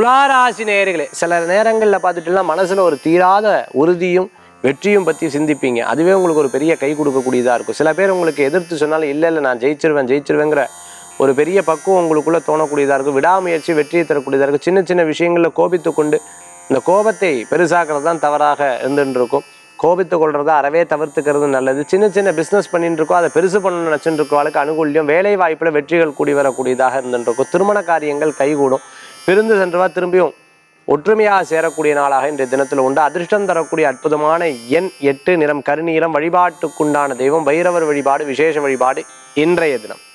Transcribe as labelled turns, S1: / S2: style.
S1: துளாராசி நேயர்களே சில நேரங்களில் பார்த்துட்டுலாம் மனசில் ஒரு தீராத உறுதியும் வெற்றியும் பற்றி சிந்திப்பீங்க அதுவே உங்களுக்கு ஒரு பெரிய கை கொடுக்கக்கூடியதாக இருக்கும் சில பேர் உங்களுக்கு எதிர்த்து சொன்னாலும் இல்லை இல்லை நான் ஜெயிச்சிருவேன் ஜெயிச்சிருவேங்கிற ஒரு பெரிய பக்குவம் உங்களுக்குள்ளே தோணக்கூடியதாக இருக்கும் விடாமுயற்சி வெற்றியை தரக்கூடியதாக இருக்கும் சின்ன சின்ன விஷயங்களில் கோபித்து கொண்டு இந்த கோபத்தை பெருசாக்குறது தான் தவறாக இருந்துட்டு இருக்கும் கோபித்து கொள்றதை அறவே தவிர்த்துக்கிறது நல்லது சின்ன சின்ன பிஸ்னஸ் பண்ணிட்டு இருக்கோம் அதை பெருசு பண்ணணும்னு நினச்சிட்டு இருக்கவளுக்கு அனுகூல்யம் வேலை வாய்ப்பில் வெற்றிகள் கூடி வரக்கூடியதாக இருந்துட்டு இருக்கும் திருமண காரியங்கள் கைகூடும் பிரிந்து சென்றவா திரும்பியும் ஒற்றுமையாக சேரக்கூடிய நாளாக இன்றைய தினத்தில் உண்டு அதிர்ஷ்டம் தரக்கூடிய அற்புதமான எண் எட்டு நிறம் கருநீரம் வழிபாட்டுக்குண்டான தெய்வம் பைரவர் வழிபாடு விசேஷ வழிபாடு இன்றைய தினம்